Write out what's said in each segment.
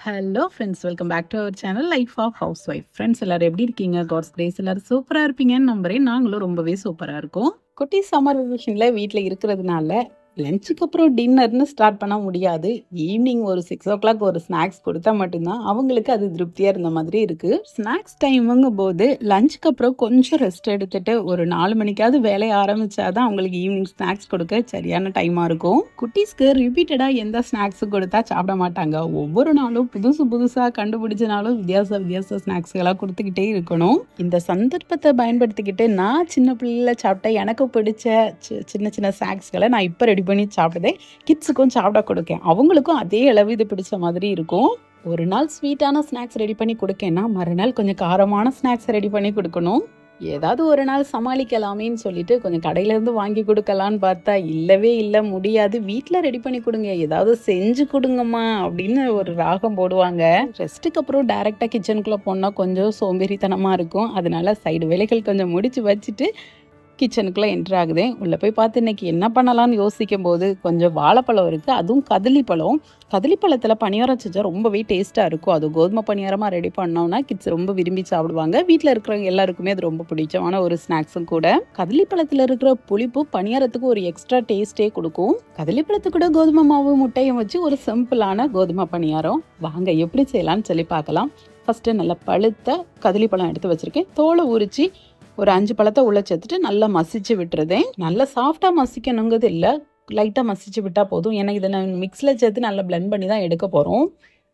Hello friends welcome back to our channel life of housewife friends எல்லாரும் எப்படி இருக்கீங்க God's grace எல்லாரும் சூப்பராக இருப்பீங்கன்னு நம்புறேன் நாங்களும் ரொம்பவே சூப்பராக இருக்கோம் குட்டி சம்மர் வெக்கேஷனில் வீட்டில் இருக்கிறதுனால லஞ்சுக்கு அப்புறம் டின்னர்னு ஸ்டார்ட் பண்ண முடியாது ஈவினிங் ஒரு சிக்ஸ் ஓ கிளாக் ஒரு ஸ்நாக்ஸ் கொடுத்தா மட்டும்தான் அவங்களுக்கு அது திருப்தியாக இருந்த மாதிரி இருக்குது ஸ்நாக்ஸ் டைமுங்கும் போது லஞ்சுக்கு அப்புறம் கொஞ்சம் ரெஸ்ட் எடுத்துட்டு ஒரு நாலு மணிக்காவது வேலையை ஆரம்பிச்சாதான் அவங்களுக்கு ஈவினிங் ஸ்நாக்ஸ் கொடுக்க சரியான டைமாக இருக்கும் குட்டீஸ்க்கு ரிப்பீட்டடாக எந்த ஸ்நாக்ஸும் கொடுத்தா சாப்பிட மாட்டாங்க ஒவ்வொரு நாளும் புதுசு புதுசாக கண்டுபிடிச்சனாலும் வித்தியாச வித்தியாச ஸ்நாக்ஸ்களாக கொடுத்துக்கிட்டே இருக்கணும் இந்த சந்தர்ப்பத்தை பயன்படுத்திக்கிட்டு நான் சின்ன பிள்ளைல சாப்பிட்ட எனக்கு பிடிச்ச சி- சின்ன சின்ன ஸ்நாக்ஸ்களை நான் இப்போ ரெடி பண்ணி சாப்பிடுதேன் கிட்ஸுக்கும் சாப்பிட கொடுக்கேன் அவங்களுக்கும் அதே அளவு இது பிடிச்ச மாதிரி இருக்கும் ஒரு நாள் ஸ்வீட்டான ஸ்நாக்ஸ் ரெடி பண்ணி கொடுக்கேன்னா மறுநாள் கொஞ்சம் காரமான ஸ்நாக்ஸ் ரெடி பண்ணி கொடுக்கணும் ஏதாவது ஒரு நாள் சமாளிக்கலாமேன்னு சொல்லிட்டு கொஞ்சம் கடையிலேருந்து வாங்கி கொடுக்கலான்னு பார்த்தா இல்லவே இல்லை முடியாது வீட்டில் ரெடி பண்ணி கொடுங்க ஏதாவது செஞ்சு கொடுங்கம்மா அப்படின்னு ஒரு ராகம் போடுவாங்க ரெஸ்ட்டுக்கு அப்புறம் டேரெக்டாக கிச்சனுக்குள்ளே போனால் கொஞ்சம் சோம்பேறித்தனமாக இருக்கும் அதனால சைடு வேலைகள் கொஞ்சம் முடிச்சு வச்சுட்டு கிச்சனுக்குள்ளே என்ட்ரு ஆகுது உள்ளே போய் பார்த்து இன்னைக்கு என்ன பண்ணலாம்னு யோசிக்கும் போது கொஞ்சம் வாழைப்பழம் இருக்குது அதுவும் கதலி பழம் கதலி பழத்தில் பணியாரம் செஞ்சா ரொம்பவே டேஸ்ட்டாக இருக்கும் அது கோதுமை பணியாரமாக ரெடி பண்ணோம்னா கிட்ஸ் ரொம்ப விரும்பி சாப்பிடுவாங்க வீட்டில் இருக்கிறவங்க எல்லாருக்குமே அது ரொம்ப பிடிச்சமான ஒரு ஸ்நாக்ஸும் கூட கதலி பழத்தில் இருக்கிற புளிப்பு பணியாரத்துக்கு ஒரு எக்ஸ்ட்ரா டேஸ்ட்டே கொடுக்கும் கதலி பழத்து கூட கோதுமை மாவு முட்டையும் வச்சு ஒரு சிம்பிளான கோதுமை பணியாரம் வாங்க எப்படி செய்யலாம்னு சொல்லி பார்க்கலாம் ஃபஸ்ட்டு நல்லா பழுத்த கதலி பழம் எடுத்து வச்சுருக்கேன் தோலை உரிச்சு ஒரு அஞ்சு பழத்தை உள்ள சேர்த்துட்டு நல்லா மசிச்சு விட்டுறதேன் நல்லா சாஃப்டாக மசிக்கணுங்கிறது இல்லை லைட்டாக மசிச்சு விட்டால் போதும் ஏன்னா இதை நான் மிக்ஸில் சேர்த்து நல்லா blend பண்ணி தான் எடுக்க போகிறோம்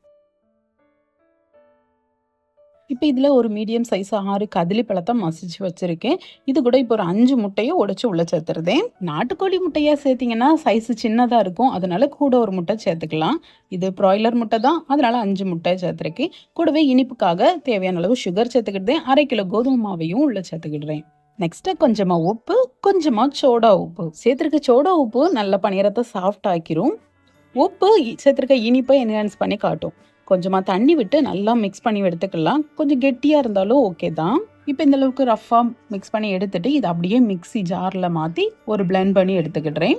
இப்போ இதில் ஒரு மீடியம் சைஸ் ஆறு கதலி பழத்தை மசிச்சு வச்சுருக்கேன் இது கூட இப்போ ஒரு அஞ்சு முட்டையை உடைச்சு உள்ளே சேர்த்துறதேன் நாட்டுக்கோழி முட்டையாக சேர்த்திங்கன்னா சைஸ் சின்னதாக இருக்கும் அதனால கூட ஒரு முட்டை சேர்த்துக்கலாம் இது ப்ராய்லர் முட்டை தான் அதனால அஞ்சு முட்டை சேர்த்துருக்கேன் கூடவே இனிப்புக்காக தேவையான அளவு சுகர் சேர்த்துக்கிட்டேன் அரை கிலோ கோதுமை மாவையும் உள்ளே சேர்த்துக்கிடுறேன் நெக்ஸ்ட்டு கொஞ்சமாக உப்பு கொஞ்சமாக சோடா உப்பு சேர்த்துருக்க சோடா உப்பு நல்ல பணியாரத்தை சாஃப்ட் ஆக்கிரும் உப்பு இ- சேர்த்துருக்க இனிப்பை என்ஹான்ஸ் பண்ணி காட்டும் கொஞ்சமாக தண்ணி விட்டு நல்லா மிக்ஸ் பண்ணி எடுத்துக்கலாம் கொஞ்சம் கெட்டியாக இருந்தாலும் ஓகே தான் இப்போ இந்த அளவுக்கு ரஃப்பாக மிக்ஸ் பண்ணி எடுத்துட்டு இதை அப்படியே மிக்ஸி ஜாரில் மாற்றி ஒரு blend பண்ணி எடுத்துக்கிடுறேன்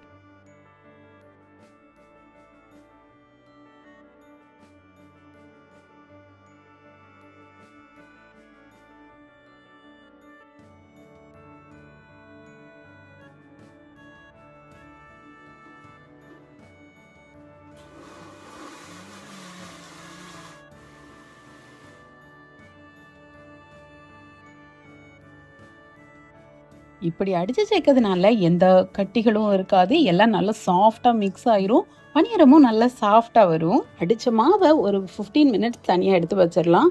இப்படி அடித்து சேர்க்கறதுனால எந்த கட்டிகளும் இருக்காது எல்லாம் நல்லா சாஃப்டாக மிக்ஸ் ஆயிரும் பணியாரமும் நல்லா சாஃப்டாக வரும் அடித்த மாவை ஒரு ஃபிஃப்டீன் மினிட்ஸ் தனியாக எடுத்து வச்சிடலாம்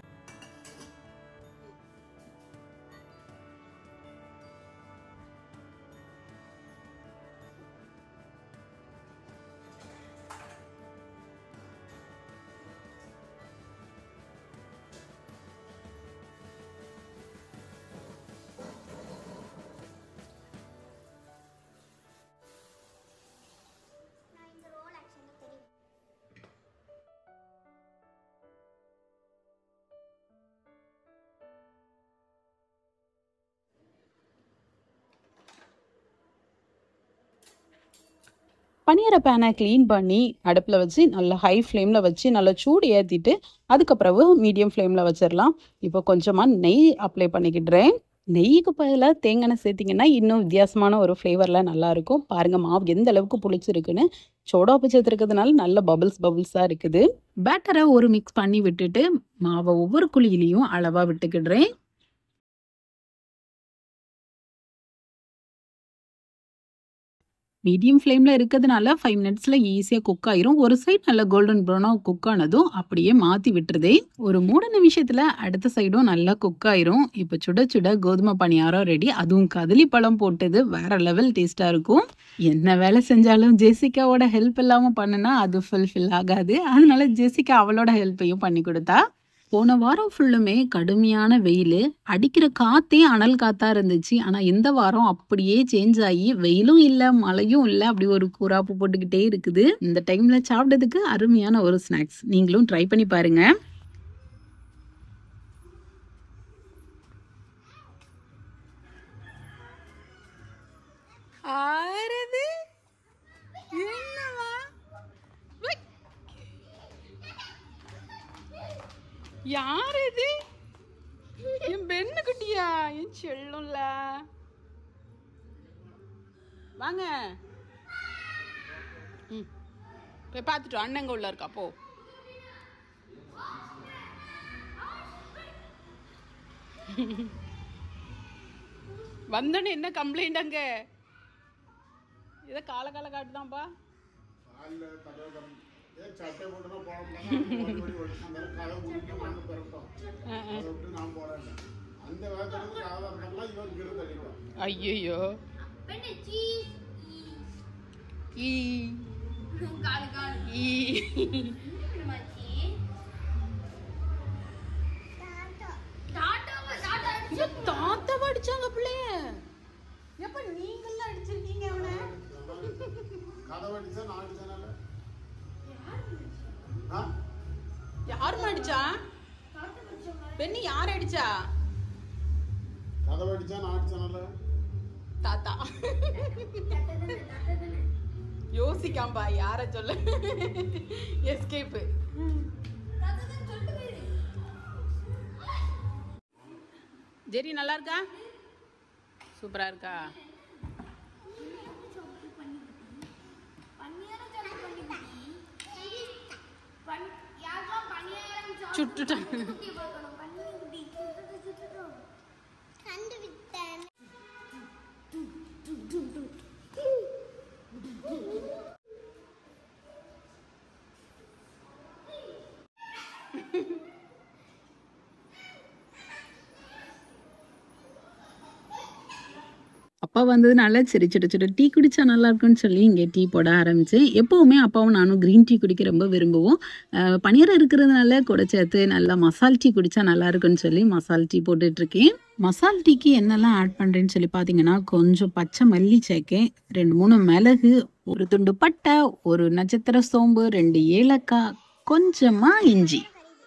பனியார பேனை க்ளீன் பண்ணி அடுப்பில் வச்சு நல்லா ஹை ஃப்ளேமில் வச்சு நல்லா சூடு ஏற்றிட்டு அதுக்கப்புறவு மீடியம் ஃப்ளேமில் வச்சிடலாம் இப்போ கொஞ்சமாக நெய் அப்ளை பண்ணிக்கிடுறேன் நெய்க்கு பதிலாக தேங்காய் எண்ணெய் சேர்த்திங்கன்னா இன்னும் வித்தியாசமான ஒரு ஃப்ளேவரில் நல்லாயிருக்கும் பாருங்கள் மாவு எந்த அளவுக்கு புளிச்சிருக்குன்னு சோடாப்பு சேர்த்துருக்கிறதுனால நல்ல பபிள்ஸ் பபிள்ஸாக இருக்குது பேட்டரை ஒரு மிக்ஸ் பண்ணி விட்டுட்டு மாவை ஒவ்வொரு குழியிலையும் அளவாக விட்டுக்கிடுறேன் மீடியம் ஃப்ளேமில் இருக்கிறதுனால ஃபைவ் மினிட்ஸில் ஈஸியாக குக் ஆயிரும் ஒரு சைடு நல்லா கோல்டன் ப்ரௌனாக குக் ஆனதும் அப்படியே மாற்றி விட்டுறதே ஒரு மூணு நிமிஷத்தில் அடுத்த சைடும் நல்லா குக் ஆயிரும் இப்போ சுட சுட கோதுமை பணியாரம் ரெடி அதுவும் கதலி பழம் போட்டது வேற லெவல் டேஸ்ட்டாக இருக்கும் என்ன வேலை செஞ்சாலும் ஜெசிகாவோட ஹெல்ப் இல்லாமல் பண்ணுனா அது ஃபுல்ஃபில் ஆகாது அதனால ஜெசிகா அவளோட ஹெல்ப்பையும் பண்ணி கொடுத்தா போன வாரம் ஃபுல்லுமே கடுமையான வெயில் அடிக்கிற காத்தே அனல் காத்தா இருந்துச்சு ஆனா இந்த வாரம் அப்படியே சேஞ்ச் ஆகி வெயிலும் இல்ல மழையும் இல்ல அப்படி ஒரு கூராப்பு போட்டுக்கிட்டே இருக்குது இந்த டைம்ல சாப்பிட்டதுக்கு அருமையான ஒரு ஸ்நாக்ஸ் நீங்களும் ட்ரை பண்ணி பாருங்க ஆறுது என்னவா யார் இது என் பெண்ணு குட்டியா என் செல்லும்ல வாங்க ம் போய் பார்த்துட்டு வா, அண்ணன் உள்ள இருக்கா போ வந்தோடனே என்ன கம்ப்ளைண்ட் அங்க இதை கால கால காட்டுதான்ப்பா காலில் தடவை ஏன் சட்டை போட்டுனா போட முடியாது ஓடி ஓடி ஓடிச்சு கதை முடிட்டு மண்ணு பிறட்டோம் அதை விட்டு நான் போடல அந்த வேகத்துக்கு சாதாரணமாக இவன் கிரு தள்ளிட்டோம் ஐயோ பெண்ணு சீஸ் ஈ காலு காலு ஈ மச்சி டாடா டாடா ஐயோ, தாத்தாவா அடிச்சாங்க பிள்ளைய எப்ப நீங்களாம் அடிச்சிருக்கீங்க அவனை கதை அடிச்சா நான் அடிச்சனால ஆ யாருமா அடிச்சா பெண்ணு யார் அடிச்சா கதை அடிச்சா நான் அடிச்சனால தாத்தா யோசிக்காம்பா யார சொல்ல எஸ்கேப்பு ஜெரி நல்லா இருக்கா சூப்பரா இருக்கா சுட்டுட்டாங்க கண்டுவிட்டேன் அப்பா வந்ததுனால சரி சிட்டு சிட்டு டீ குடிச்சா நல்லா இருக்கும்னு சொல்லி இங்கே டீ போட ஆரம்பிச்சேன் எப்போவுமே அப்பாவும் நானும் க்ரீன் டீ குடிக்க ரொம்ப விரும்புவோம் அஹ் பனியாரம் இருக்கிறதுனால கூட சேர்த்து நல்லா மசால் டீ குடிச்சா நல்லா இருக்கும்னு சொல்லி மசால் டீ போட்டுட்டு இருக்கேன் மசால் டீக்கு என்னெல்லாம் ஆட் பண்ணுறேன்னு சொல்லி பார்த்தீங்கன்னா கொஞ்சம் பச்சை மல்லி சேர்க்கேன் ரெண்டு மூணு மிளகு ஒரு துண்டு பட்டை ஒரு நட்சத்திர சோம்பு ரெண்டு ஏலக்காய் கொஞ்சமாக இஞ்சி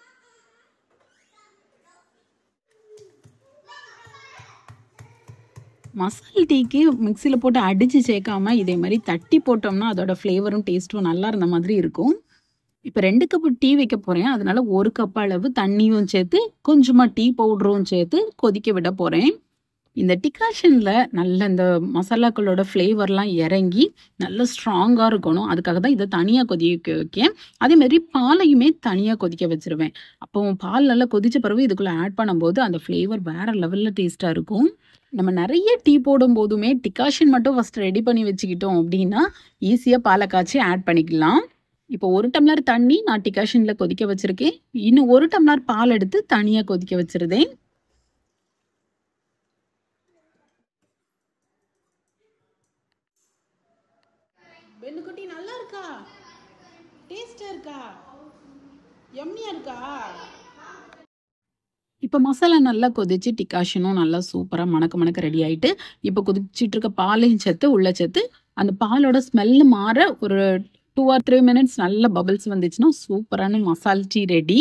மசால் டீக்கு மிக்சியில் போட்டு அடித்து சேர்க்காம இதே மாதிரி தட்டி போட்டோம்னா அதோட ஃப்ளேவரும் டேஸ்ட்டும் நல்லா இருந்த மாதிரி இருக்கும் இப்போ ரெண்டு கப்பு டீ வைக்க போகிறேன் அதனால ஒரு கப் அளவு தண்ணியும் சேர்த்து கொஞ்சமாக டீ பவுடரும் சேர்த்து கொதிக்க விட போகிறேன் இந்த டிகாஷனில் நல்ல இந்த மசாலாக்களோட ஃப்ளேவர்லாம் இறங்கி நல்ல ஸ்ட்ராங்காக இருக்கணும் அதுக்காக தான் இதை தனியாக கொதிக்க வைக்கேன் அதே மாதிரி பாலையுமே தனியாக கொதிக்க வச்சிருவேன் அப்போ பால் நல்லா கொதிச்ச பிறகு இதுக்குள்ளே ஆட் பண்ணும்போது அந்த ஃப்ளேவர் வேற லெவலில் டேஸ்ட்டாக இருக்கும் நம்ம நிறைய டீ போடும் போதுமே டிகாஷன் மட்டும் ஃபஸ்ட் ரெடி பண்ணி வச்சுக்கிட்டோம் அப்படின்னா ஈஸியாக பாலை காய்ச்சி ஆட் பண்ணிக்கலாம் இப்போ ஒரு டம்ளர் தண்ணி நான் டிகாஷனில் கொதிக்க வச்சுருக்கேன் இன்னும் ஒரு டம்ளர் பால் எடுத்து தனியாக கொதிக்க வச்சிருந்தேன் பெண்ணுக்குட்டி நல்லா இருக்கா டேஸ்டா இருக்கா எம்மியா இருக்கா இப்போ மசாலா நல்லா கொதிச்சு டிகாஷனும் நல்லா சூப்பராக மணக்க மணக்க ரெடி ஆயிட்டு இப்போ கொதிச்சிட்டு இருக்க பாலையும் சேர்த்து உள்ள சேர்த்து அந்த பாலோட ஸ்மெல்லு மாற ஒரு டூ ஆர் த்ரீ மினிட்ஸ் நல்ல பபிள்ஸ் வந்துச்சுன்னா சூப்பரான மசால் டீ ரெடி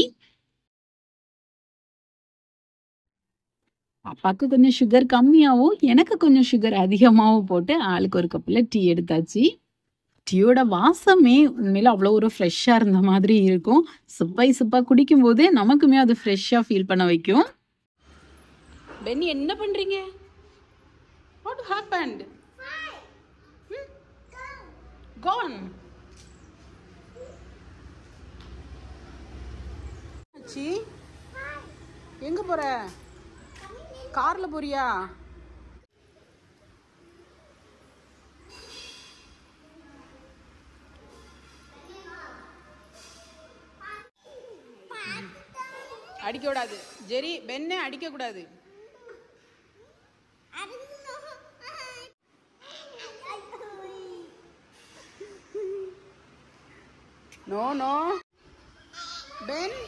அப்பாவுக்கு கொஞ்சம் சுகர் கம்மியாகவும் எனக்கு கொஞ்சம் சுகர் அதிகமாகவும் போட்டு ஆளுக்கு ஒரு கப்பில் டீ எடுத்தாச்சு டீயோட வாசமே உண்மையில அவ்வளோ ஒரு ஃப்ரெஷ்ஷாக இருந்த மாதிரி இருக்கும் சிப்பாய் சிப்பா குடிக்கும் போது நமக்குமே அது ஃப்ரெஷ்ஷாக ஃபீல் பண்ண வைக்கும் பென்னி என்ன பண்றீங்க வாட் ஹேப்பன்ட் கான் ஆச்சி எங்க போற கார்ல போறியா அடிக்க கூடாது ஜெரி பெண்ணை அடிக்க கூடாது நோ நோ பென்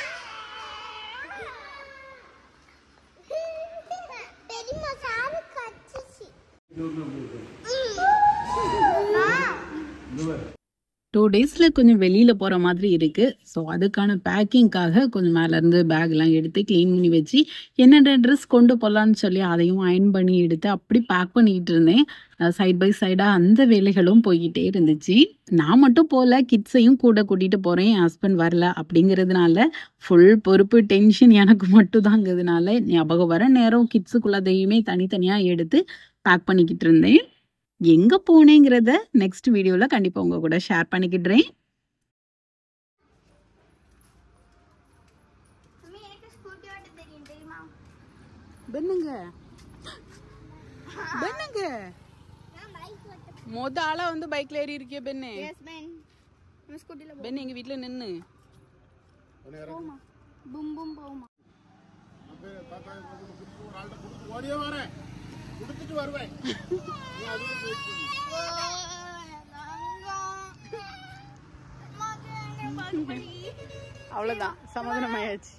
பெரியம்மா சாரு கச்சிச்சு டூ டேஸில் கொஞ்சம் வெளியில் போகிற மாதிரி இருக்குது ஸோ அதுக்கான பேக்கிங்காக கொஞ்சம் மேலேருந்து பேக்லாம் எடுத்து க்ளீன் பண்ணி வச்சு என்னென்ன ட்ரெஸ் கொண்டு போகலான்னு சொல்லி அதையும் அயன் பண்ணி எடுத்து அப்படி பேக் பண்ணிக்கிட்டு இருந்தேன் சைட் பை சைடாக அந்த வேலைகளும் போய்கிட்டே இருந்துச்சு நான் மட்டும் போகல கிட்ஸையும் கூட கூட்டிகிட்டு போகிறேன் என் ஹஸ்பண்ட் வரல அப்படிங்கிறதுனால ஃபுல் பொறுப்பு டென்ஷன் எனக்கு மட்டும் தாங்கிறதுனால ஞாபகம் வர நேரம் கிட்ஸுக்குள்ளதையுமே தனித்தனியாக எடுத்து பேக் பண்ணிக்கிட்டு இருந்தேன் எங்கே போனேங்கிறத நெக்ஸ்ட் வீடியோவில் கண்டிப்பாக உங்கள் கூட ஷேர் பண்ணிக்கிடுறேன் மம்மி எனக்கு ஸ்கூட்டி ஓட்ட தெரியும் தெரியுமா பெண்ணுங்க பெண்ணுங்க நான் பைக் ஓட்ட மொத ஆளா வந்து பைக்ல ஏறி இருக்கிய பெண்ணு எஸ் மேன் நம்ம ஸ்கூட்டில பெண்ணு எங்க வீட்ல நின்னு உடனே இறங்கு. போமா பும் பும் போமா நான் போய் தாத்தா இதை கொடுத்து ஒரு ஆள்கிட்ட கொடுத்து ஓடியே வரேன் கொடுத்துட்டு வருவேன் நீ அதுவே wait பண்ணு. அவ்வளவுதான் சமாதானம் ஆயாச்சு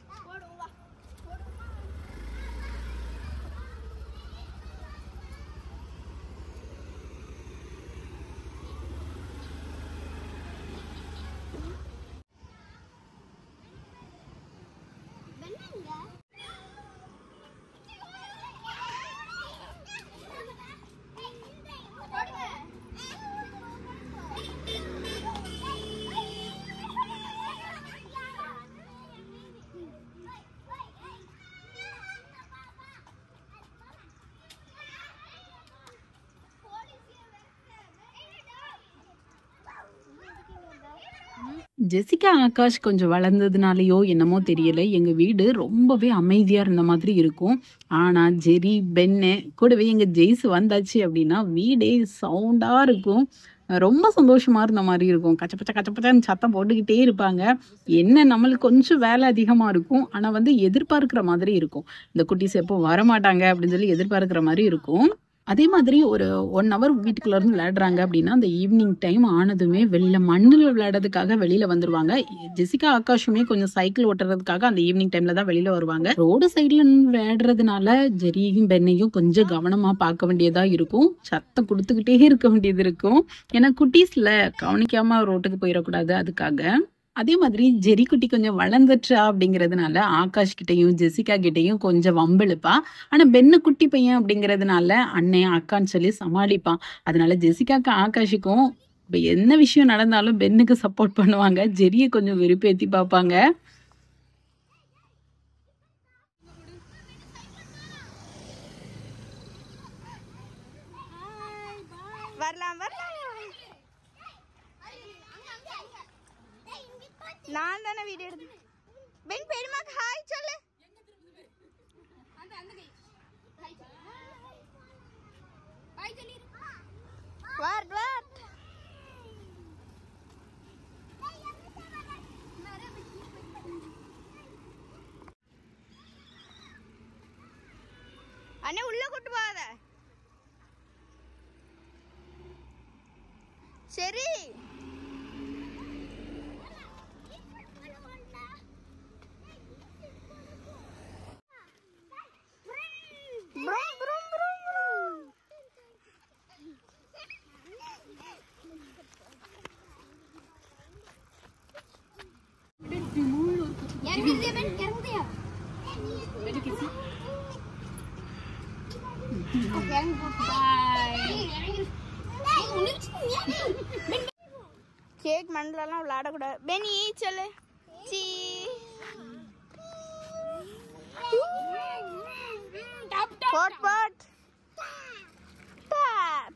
ஜெசிகா ஆகாஷ் கொஞ்சம் வளர்ந்ததுனாலயோ என்னமோ தெரியல எங்க வீடு ரொம்பவே அமைதியா இருந்த மாதிரி இருக்கும் ஆனா ஜெரி பென்னு கூடவே எங்க ஜெய்ஸ் வந்தாச்சு அப்படின்னா வீடே சவுண்டா இருக்கும் ரொம்ப சந்தோஷமா இருந்த மாதிரி இருக்கும் கச்சப்பச்ச கச்சப்பச்சான்னு சத்தம் போட்டுக்கிட்டே இருப்பாங்க என்ன நம்மளுக்கு கொஞ்சம் வேலை அதிகமா இருக்கும் ஆனா வந்து எதிர்பார்க்கிற மாதிரி இருக்கும் இந்த குட்டீஸ் எப்போ வரமாட்டாங்க அப்படின்னு சொல்லி எதிர்பார்க்கிற மாதிரி இருக்கும் அதே மாதிரி ஒரு ஒன் ஹவர் வீட்டுக்குள்ள இருந்து விளையாடுறாங்க அப்படின்னா அந்த ஈவினிங் டைம் ஆனதுமே வெளியில மண்ணில் விளையாடுறதுக்காக வெளியில வந்துருவாங்க ஜெசிகா ஆகாஷுமே கொஞ்சம் சைக்கிள் ஓட்டுறதுக்காக அந்த ஈவினிங் டைம்ல தான் வெளியில வருவாங்க ரோடு சைடுல விளையாடுறதுனால ஜெரியும் பெண்ணையும் கொஞ்சம் கவனமா பார்க்க வேண்டியதா இருக்கும் சத்தம் கொடுத்துக்கிட்டே இருக்க வேண்டியது இருக்கும் ஏன்னா குட்டீஸ்ல கவனிக்காம ரோட்டுக்கு போயிடக்கூடாது அதுக்காக அதே மாதிரி ஜெரி குட்டி கொஞ்சம் வளர்ந்துட்டா அப்படிங்கிறதுனால ஆகாஷ் கிட்டயும் ஜெசிகா கிட்டயும் கொஞ்சம் வம்பிழுப்பா ஆனா பென்னு குட்டி பையன் அப்படிங்கிறதுனால அண்ணன் அக்கான்னு சொல்லி சமாளிப்பான் அதனால ஜெசிகாக்கு ஆகாஷுக்கும் இப்போ என்ன விஷயம் நடந்தாலும் பென்னுக்கு சப்போர்ட் பண்ணுவாங்க ஜெரியை கொஞ்சம் வெறுப்பேத்தி பார்ப்பாங்க வரலாம் வரலாம் நான் தானே வீடியோ எடுத்தேன் பென் பெருமாக்கு ஹாய் சொல்லு வாட் வாட் அண்ணே உள்ள கூட்டு போகாத சரி ப்ரும், ப்ரும், ப்ரும், ப்ரும். இறங்குதியா பெண் இறங்குதியா கேக் மண்ணிலலாம் விளையாடக்கூடாது பெனி சொல்லு சீ போட் போட் டாப்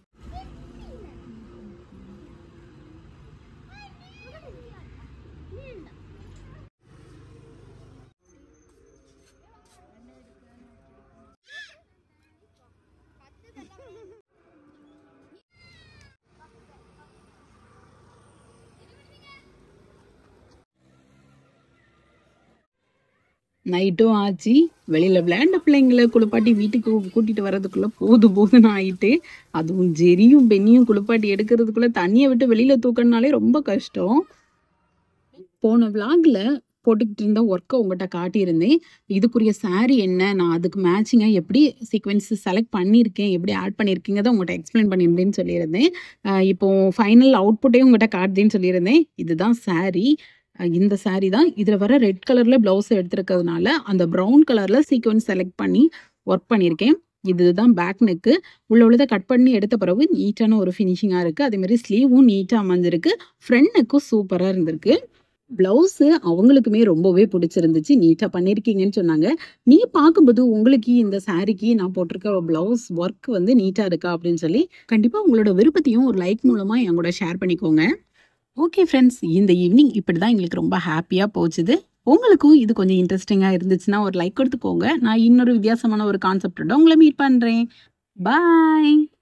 நைட்டும் ஆச்சு வெளியில விளையாண்ட பிள்ளைங்களை குளிப்பாட்டி வீட்டுக்கு கூட்டிட்டு வர்றதுக்குள்ள போது போதுன்னு ஆயிட்டு அதுவும் ஜெரியும் பெண்ணியும் குளிப்பாட்டி எடுக்கிறதுக்குள்ள தண்ணியை விட்டு வெளியில தூக்கணும்னாலே ரொம்ப கஷ்டம் போன விளாக்ல போட்டுக்கிட்டு இருந்த ஒர்க்கை உங்கள்கிட்ட காட்டியிருந்தேன் இதுக்குரிய saree என்ன நான் அதுக்கு மேட்சிங்காக எப்படி சீக்வென்ஸ் செலக்ட் பண்ணியிருக்கேன் எப்படி ஆட் பண்ணியிருக்கீங்க உங்கள்கிட்ட எக்ஸ்பிளைன் பண்ணியிருந்தேன்னு சொல்லியிருந்தேன் அஹ் இப்போ ஃபைனல் அவுட்புட்டையும் உங்கள்கிட்ட காட்டுதேன்னு சொல்லியிருந்தேன் இதுதான் saree அஹ் இந்த saree தான் இதில் வர ரெட் கலரில் ப்ளவுஸ் எடுத்துருக்கிறதுனால அந்த ப்ரௌன் கலரில் சீக்வென்ஸ் செலக்ட் பண்ணி ஒர்க் பண்ணியிருக்கேன் இதுதான் பேக் நெக்கு உள்ள உள்ளதை கட் பண்ணி எடுத்த பிறகு நீட்டான ஒரு ஃபினிஷிங்காக இருக்குது அதேமாதிரி ஸ்லீவும் நீட்டாக அமைஞ்சிருக்கு ஃப்ரண்ட் நெக்கும் சூப்பராக இருந்திருக்கு ப்ளவுஸு அவங்களுக்குமே ரொம்பவே பிடிச்சிருந்துச்சு நீட்டாக பண்ணியிருக்கீங்கன்னு சொன்னாங்க நீ பார்க்கும்போது உங்களுக்கு இந்த சாரிக்கு நான் போட்டிருக்க ப்ளவுஸ் ஒர்க் வந்து நீட்டாக இருக்கா அப்படின்னு சொல்லி கண்டிப்பாக உங்களோட விருப்பத்தையும் ஒரு லைக் மூலமாக என் கூட ஷேர் பண்ணிக்கோங்க ஓகே ஃப்ரெண்ட்ஸ் இந்த ஈவினிங் இப்படி தான் எங்களுக்கு ரொம்ப ஹாப்பியாக போச்சுது உங்களுக்கும் இது கொஞ்சம் இன்ட்ரெஸ்டிங்காக இருந்துச்சுன்னா ஒரு லைக் கொடுத்துக்கோங்க நான் இன்னொரு வித்தியாசமான ஒரு கான்செப்டோட உங்களை மீட் பண்ணுறேன் பாய்